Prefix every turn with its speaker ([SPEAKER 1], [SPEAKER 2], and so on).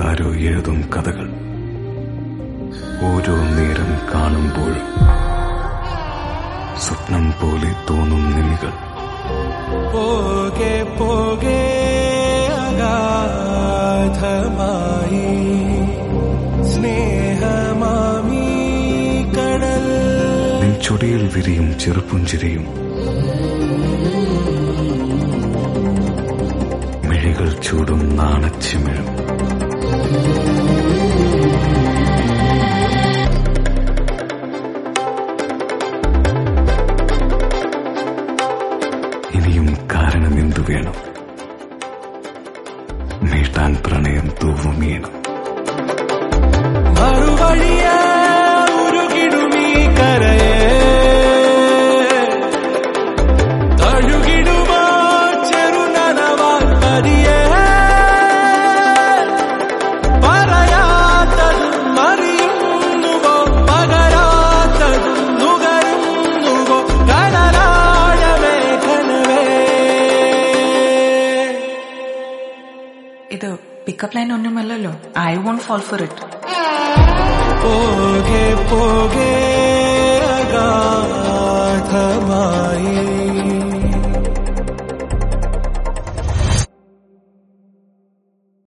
[SPEAKER 1] മനസ്സാരോ എഴുതും കഥകൾ ഓരോ നേരം കാണുമ്പോഴും സ്വപ്നം പോലെ തോന്നും നിമികൾ
[SPEAKER 2] പോകെ പോകെ അഗാധമായി സ്നേഹമാമീ കടൽ
[SPEAKER 1] നെഞ്ചൊടിയിൽ വിരിയും ചെറുപുഞ്ചിരിയും മിഴികൾ ചൂടും നാണച്ചിമിഴും ഇനിയും കാരണം എന്തു വേണം നീട്ടാൻ പ്രണയം തൂവുമീണം
[SPEAKER 2] മറുവഴിയ ഉരുകിടുമീ കരയെ തഴുകിടുമോ ചെറുനനവാൽ പതിയെ പറയാത്തതും അറിയുന്നുവോ പകരാത്തതും നുകരുന്നുവോ കടലാഴമേ കനവേ
[SPEAKER 3] ഇത് പിക്കപ്പ് ലൈൻ ഒന്നുമല്ലല്ലോ I won't fall for it
[SPEAKER 2] പോകെ പോകെ